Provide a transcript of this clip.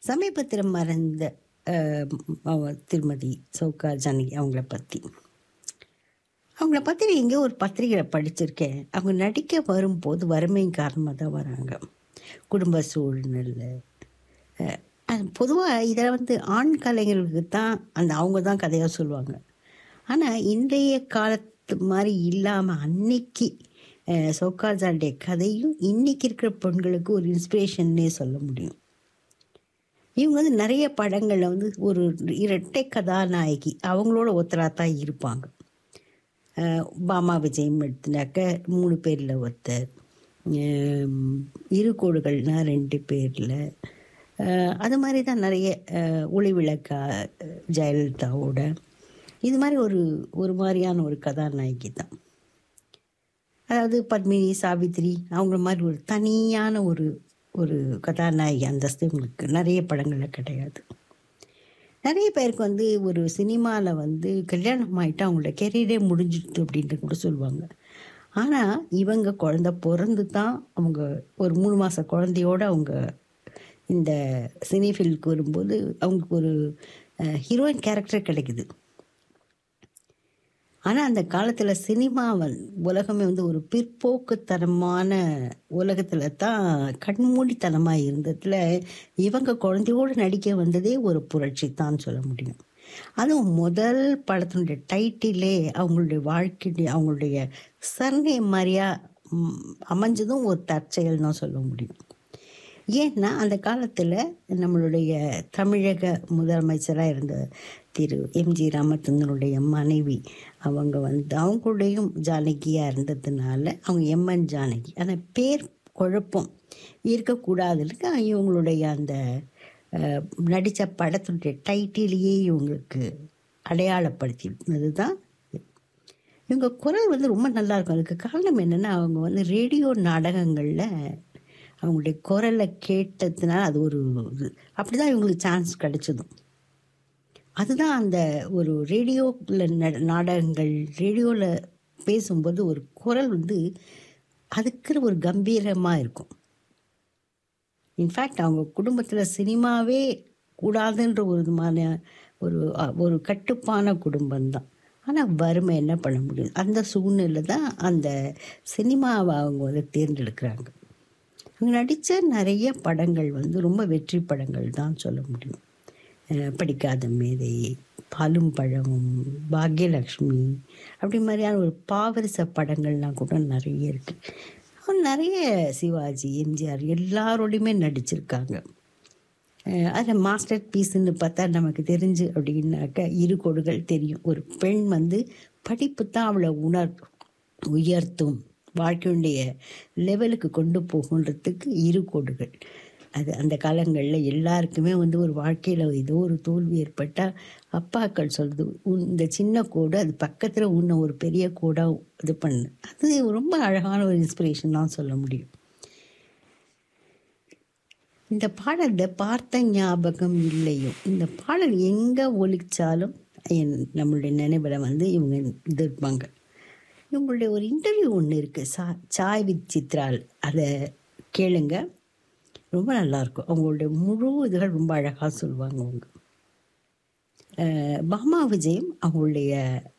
சமீபத்தில் மறைந்த அஹ், அவ- திருமதி சௌகா ஜானகி அவங்கள பற்றி அவங்கள பற்றி நான் எங்கேயோ ஒரு பத்திரிகையில் படிச்சிருக்கேன் அவங்க நடிக்க வரும்போது வறுமையின் காரணமாக தான் வராங்க குடும்ப சூழ்நிலை பொதுவாக இதில் வந்து ஆண் கலைஞர்களுக்கு தான் அந்த அவங்க தான் கதையாக சொல்லுவாங்க ஆனால் இன்றைய காலத்து மாதிரி இல்லாமல் அன்னைக்கு அஹ், சௌகாஜானுடைய கதையும் இன்னைக்கு இருக்கிற பெண்களுக்கு ஒரு இன்ஸ்பிரேஷன்னே சொல்ல முடியும் இவங்க வந்து நிறைய படங்களில் வந்து ஒரு இரட்டை கதாநாயகி அவங்களோட ஒருத்தராக தான் இருப்பாங்க அஹ் பாமா விஜயம் எடுத்துனாக்க மூணு பேரில் ஒருத்தர் ஹம், இரு கோடுகள்னா ரெண்டு பேரில் அது மாதிரி தான் நிறைய அஹ், ஒளி விளக்கா அஹ், ஜெயலலிதாவோட இது மாதிரி ஒரு ஒரு மாதிரியான ஒரு கதாநாயகி தான் அதாவது பத்மினி சாவித்ரி அவங்கள மாதிரி ஒரு தனியான ஒரு ஒரு கதாநாயகி அந்தஸ்து இவங்களுக்கு நிறைய படங்களில் கிடையாது நிறைய பேருக்கு வந்து ஒரு சினிமாவில் வந்து கல்யாணம் ஆகிட்டு அவங்களோட கெரியரே முடிஞ்சிடுது அப்படின்ட்டு கூட சொல்லுவாங்க ஆனால் இவங்க குழந்த பிறந்து தான் அவங்க ஒரு மூணு மாத குழந்தையோடு அவங்க இந்த சினி ஃபீல்டுக்கு வரும்போது அவங்களுக்கு ஒரு ஹீரோயின் கேரக்டர் கிடைக்குது ஆனால் அந்த காலத்தில் சினிமா வந்து உலகமே வந்து ஒரு பிற்போக்குத்தனமான உலகத்தில் தான் கண்மூடித்தனமாக இருந்ததில் இவங்க குழந்தையோடு நடிக்க வந்ததே ஒரு புரட்சி தான் சொல்ல முடியும் அதுவும் முதல் படத்தினுடைய டைட்டிலே அவங்களுடைய வாழ்க்கை அவங்களுடைய சர்ணை மாதிரியா ம், அமைஞ்சதும் ஒரு தற்செயல் தான் சொல்ல முடியும் ஏன்னா அந்த காலத்தில் நம்மளுடைய தமிழக முதலமைச்சராக இருந்த திரு எம்ஜி ராமச்சந்திரனுடைய மனைவி அவங்க வந்து அவங்களுடையும் ஜானகியாக இருந்ததுனால அவங்க எம்என் ஜானகி அந்த பேர் குழப்பம் இருக்கக்கூடாதுன்னு இவங்களுடைய அந்த நடித்த படத்தினுடைய டைட்டிலேயே இவங்களுக்கு அடையாளப்படுத்தினது தான் இவங்க குரல் வந்து ரொம்ப நல்லா இருக்கும் அதுக்கு காரணம் என்னென்னா அவங்க வந்து ரேடியோ நாடகங்களில் அவங்களுடைய குரலை கேட்டதுனால அது ஒரு இது அப்படி தான் இவங்களுக்கு சான்ஸ் கிடைச்சதும் அதுதான் அந்த ஒரு ரேடியோவில் நாடகங்கள் ரேடியோவில் பேசும்போது ஒரு குரல் வந்து அதுக்குன்னு ஒரு கம்பீரமாக இருக்கும் இன்ஃபேக்ட் அவங்க குடும்பத்தில் சினிமாவே கூடாதுன்ற ஒரு விதமான ஒரு அ- ஒரு கட்டுப்பான குடும்பம்தான் ஆனால் வறுமை என்ன பண்ண முடியும் அந்த சூழ்நிலை தான் அந்த சினிமாவை அவங்க வந்து தேர்ந்தெடுக்கிறாங்க அவங்க நடித்த நிறைய படங்கள் வந்து ரொம்ப வெற்றி படங்கள் தான் சொல்ல முடியும் அஹ் படிக்காத மேதை பாலும் பழமும் பாக்யலக்ஷ்மி அப்படி மாதிரியான ஒரு பாவரிச படங்கள்லாம் கூட நிறைய இருக்குது அவங்க நிறைய சிவாஜி எம்ஜிஆர் எல்லாரோடையுமே நடிச்சிருக்காங்க அதில் மாஸ்டர் பீஸ்ன்னு பார்த்தா நமக்கு தெரிஞ்சு அப்படின்னாக்க இரு கோடுகள் தெரியும் ஒரு பெண் வந்து படிப்பு தான் அவளை உணர் உயர்த்தும் வாழ்க்கையுடைய லெவலுக்கு கொண்டு போகுன்றதுக்கு இரு கோடுகள் அது அந்த காலங்களில் எல்லாருக்குமே வந்து ஒரு வாழ்க்கையில் ஏதோ ஒரு தோல்வி ஏற்பட்டால் அப்பாக்கள் சொல்லுது உன் இந்த சின்ன கோடு அது பக்கத்தில் உன்னை ஒரு பெரிய கோடாக இது பண்ணு அது ரொம்ப அழகான ஒரு இன்ஸ்பிரேஷன் தான் சொல்ல முடியும் இந்த பாடலை பார்த்த ஞாபகம் இல்லையோ இந்த பாடல் எங்கே ஒலிச்சாலும் என் நம்மளுடைய நினைவில் வந்து இவங்க இது இருப்பாங்க இவங்களுடைய ஒரு இன்டர்வியூ ஒன்று இருக்குது சா சாய் வித் சித்ரால் அதை கேளுங்க ரொம்ப நல்லாயிருக்கும் அவங்களுடைய முழு இதுகள் ரொம்ப அழகாக சொல்லுவாங்க அவங்க அஹ் பாமா விஜயம் அவங்களுடைய